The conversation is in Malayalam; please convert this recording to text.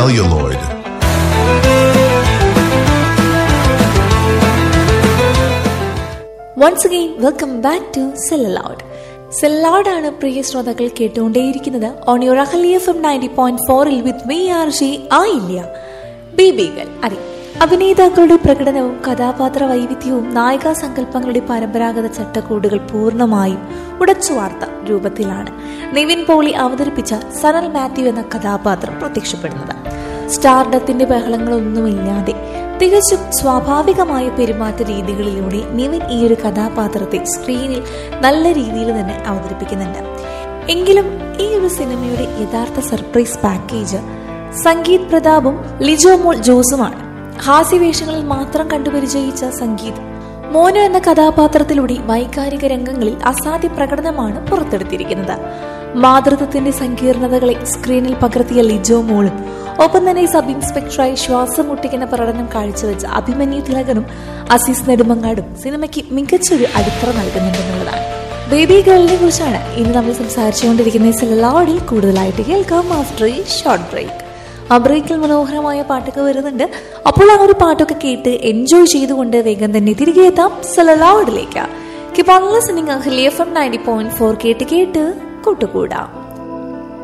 celluloid. Once again welcome back to celluloid celluloid ആണ് പ്രിയ ശ്രോതാക്കൾ കേട്ടുകൊണ്ടേയിരിക്കുന്നത് on your Ahalya F M ninety point ഫോറിൽ വിത്ത് മീ ആർ ജി ആയില്ല ബേബികൾ അതെ അഭിനേതാക്കളുടെ പ്രകടനവും കഥാപാത്ര വൈവിധ്യവും നായികാ സങ്കല്പങ്ങളുടെ പരമ്പരാഗത ചട്ടക്കൂടുകൾ പൂർണ്ണമായും ഉടച്ചുവാർത്ത രൂപത്തിലാണ് നിവിൻ പോളി അവതരിപ്പിച്ച സനൽ മാത്യു എന്ന കഥാപാത്രം പ്രത്യക്ഷപ്പെടുന്നത് സ്റ്റാർഡത്തിന്റെ ബഹളങ്ങളൊന്നുമില്ലാതെ തികച്ചും സ്വാഭാവികമായ പെരുമാറ്റ രീതികളിലൂടെ നിവിൻ ഈ ഒരു കഥാപാത്രത്തെ സ്ക്രീനിൽ നല്ല രീതിയിൽ തന്നെ അവതരിപ്പിക്കുന്നുണ്ട് എങ്കിലും ഈ ഒരു സിനിമയുടെ യഥാർത്ഥ സർപ്രൈസ് പാക്കേജ് സംഗീത് പ്രതാപും ലിജോ മോൾ ജോസുമാണ് ഹാസ്യവേഷങ്ങളിൽ മാത്രം കണ്ടുപരിചയിച്ച സംഗീത് മോനു എന്ന കഥാപാത്രത്തിലൂടെ വൈകാരിക രംഗങ്ങളിൽ അസാധ്യ പ്രകടനമാണ് പുറത്തെടുത്തിരിക്കുന്നത് മാതൃത്വത്തിന്റെ സങ്കീർണതകളെ സ്ക്രീനിൽ പകർത്തിയ ലിജോ മോളും ഒപ്പം തന്നെ സബ് ഇൻസ്പെക്ടറായി ശ്വാസം മുട്ടിക്കുന്ന പ്രകടനം കാഴ്ചവെച്ച അഭിമന്യു തിലകനും അസീസ് നെടുമങ്ങാടും സിനിമയ്ക്ക് മികച്ചൊരു അടിത്തറ നൽകുന്നുണ്ടെന്നുള്ളതാണ് ബേബി ഗേളിനെ കുറിച്ചാണ് ഇന്ന് നമ്മൾ സംസാരിച്ചുകൊണ്ടിരിക്കുന്ന സെല്ലാഡിൽ കൂടുതലായിട്ട് കേൾക്കാം ആഫ്റ്റർ ഈ ഷോർട്ട് ബ്രേക്ക് ആ ബ്രേക്കിൽ മനോഹരമായ പാട്ടൊക്കെ വരുന്നുണ്ട് അപ്പോൾ ആ ഒരു പാട്ടൊക്കെ കേട്ട് എൻജോയ് ചെയ്തുകൊണ്ട് വേഗം തന്നെ തിരികെ എത്താം സെലലാഡിലേക്ക് keep on listening Ahalya F M ninety point four കേട്ട് കേട്ട് കൂട്ടുകൂടാം